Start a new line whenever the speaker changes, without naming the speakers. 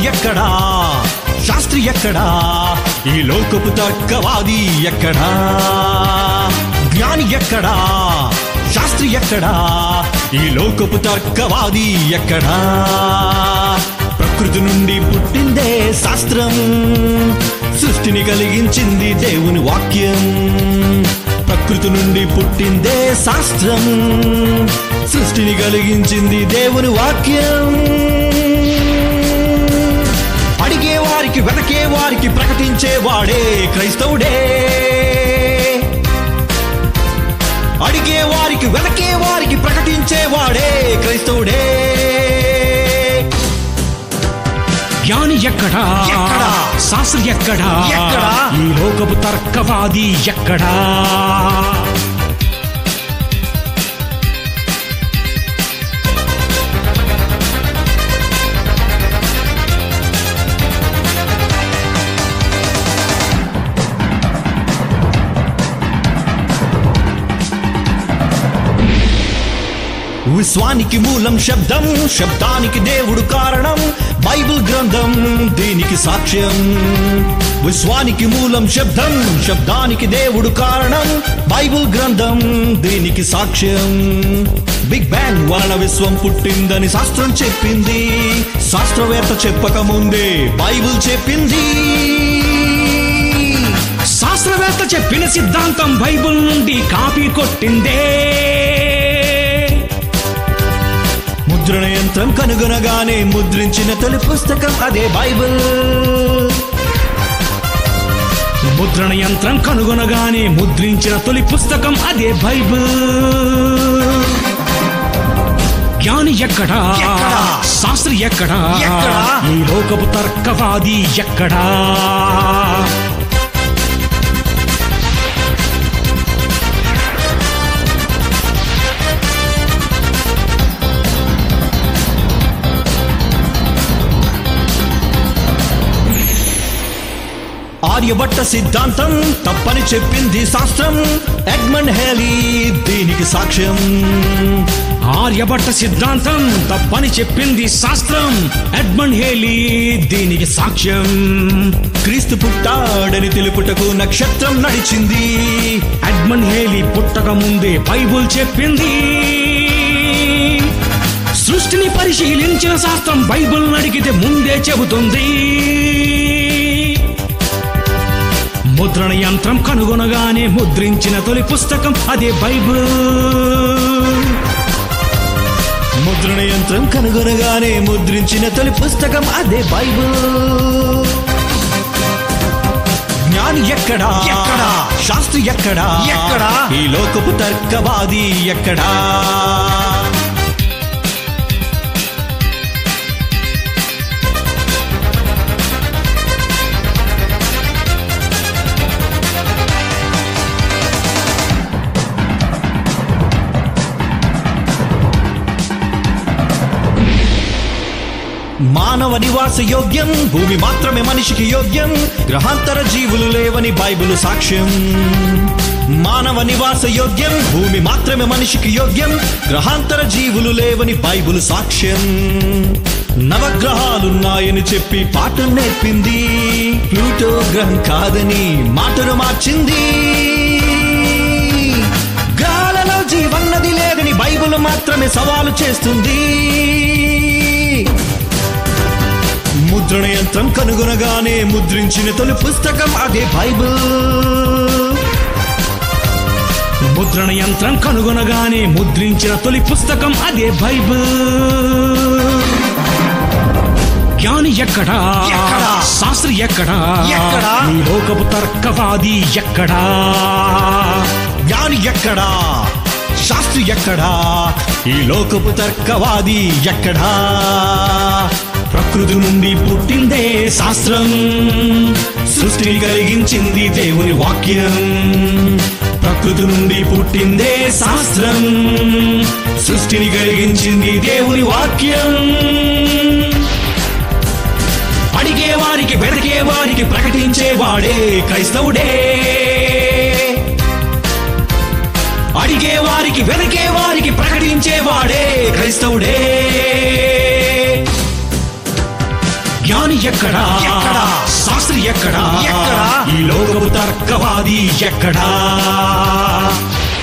ఎక్కడా శాస్త్రి ఎక్కడా ఈ లోకపు తర్కవాది ఎక్కడా జ్ఞాని ఎక్కడా శాస్త్రి ఎక్కడా ఈ లోకపు తర్కవాది ఎక్కడా ప్రకృతి నుండి పుట్టిందే శాస్త్రం సృష్టిని కలిగించింది దేవుని వాక్యం ప్రకృతి నుండి పుట్టిందే శాస్త్రం సృష్టిని కలిగించింది దేవుని వాక్యం అడిగే వారికి వెతకే వారికి ప్రకటించే వాడే క్రైస్తవుడే అడిగే వారికి వెతకే వారికి ప్రకటించే వాడే క్రైస్తవుడే
జ్ఞాని ఎక్కడా
ఎక్కడా?
శాస్త్రి ఎక్కడా
ఎక్కడా?
ఈ లోకపు తర్కవాది ఎక్కడా
విశ్వానికి మూలం శబ్దం శబ్దానికి దేవుడు కారణం బైబిల్ గ్రంథం దీనికి సాక్ష్యం విశ్వానికి మూలం శబ్దం శబ్దానికి దేవుడు కారణం బైబిల్ గ్రంథం దీనికి సాక్ష్యం బిగ్ బ్యాంగ్ వలన విశ్వం పుట్టిందని శాస్త్రం చెప్పింది శాస్త్రవేత్త చెప్పక ముందే బైబిల్ చెప్పింది
శాస్త్రవేత్త చెప్పిన సిద్ధాంతం బైబిల్ నుండి కాపీ కొట్టిందే
ముద్రణ యంత్రం కనుగొనగానే ముద్రించిన తొలి పుస్తకం అదే బైబిల్
ముద్రణ యంత్రం కనుగొనగానే ముద్రించిన తొలి పుస్తకం అదే బైబిల్ జ్ఞాని ఎక్కడా
ఎక్కడా?
శాస్త్రి ఎక్కడా
ఎక్కడా?
ఈ లోకపు తర్కవాది ఎక్కడా
ఆర్యభట్ట సిద్ధాంతం తప్పని చెప్పింది శాస్త్రం ఎడ్మండ్ హేలీ దీనికి సాక్ష్యం
ఆర్యభట్ట సిద్ధాంతం తప్పని చెప్పింది శాస్త్రం ఎడ్మండ్ హేలీ దీనికి సాక్ష్యం
క్రీస్తు పుట్టాడని తెలుపుటకు నక్షత్రం నడిచింది
ఎడ్మండ్ హేలీ పుట్టక ముందే బైబుల్ చెప్పింది సృష్టిని పరిశీలించిన శాస్త్రం బైబుల్ అడిగితే ముందే చెబుతుంది ముద్రణ యంత్రం కనుగొనగానే ముద్రించిన తొలి పుస్తకం అదే బైబుల్
ముద్రణ యంత్రం కనుగొనగానే ముద్రించిన తొలి పుస్తకం అదే బైబిల్ జ్ఞాని ఎక్కడా
ఎక్కడా?
శాస్త్రి ఎక్కడా
ఎక్కడా?
ఈ లోకపు తర్కవాది ఎక్కడా మానవ నివాస యోగ్యం భూమి మాత్రమే మనిషికి యోగ్యం గ్రహాంతర జీవులు లేవని బైబిల్ సాక్ష్యం మానవ నివాస యోగ్యం భూమి మాత్రమే మనిషికి యోగ్యం గ్రహాంతర జీవులు లేవని బైబిల్ సాక్ష్యం నవగ్రహాలున్నాయని చెప్పి పాఠం నేర్పింది ప్లూటో గ్రహం కాదని మాటను మార్చింది గ్రహాలలో జీవన్నది లేదని బైబిల్ మాత్రమే సవాలు చేస్తుంది ముద్రణ యంత్రం కనుగొనగానే ముద్రించిన తొలి పుస్తకం అదే బైబిల్
ముద్రణ యంత్రం కనుగొనగానే ముద్రించిన తొలి పుస్తకం అదే బైబిల్ జ్ఞాని ఎక్కడా
ఎక్కడా?
శాస్త్రి ఎక్కడా
ఎక్కడా?
ఈ లోకపు తర్కవాది ఎక్కడా
జ్ఞాని ఎక్కడా శాస్త్రి ఎక్కడా ఈ లోకపు తర్కవాది ఎక్కడా ప్రకృతి నుండి పుట్టిందే శాస్త్రం సృష్టిని కలిగించింది దేవుని వాక్యం ప్రకృతి నుండి పుట్టిందే శాస్త్రం సృష్టిని కలిగించింది దేవుని వాక్యం అడిగే వారికి వెతకే వారికి ప్రకటించే వాడే క్రైస్తవుడే అడిగే వారికి వెతకే వారికి ప్రకటించే వాడే క్రైస్తవుడే జ్ఞాని ఎక్కడా
ఎక్కడా?
శాస్త్రి ఎక్కడా
ఎక్కడా?
ఈ లోకపు తర్కవాది ఎక్కడా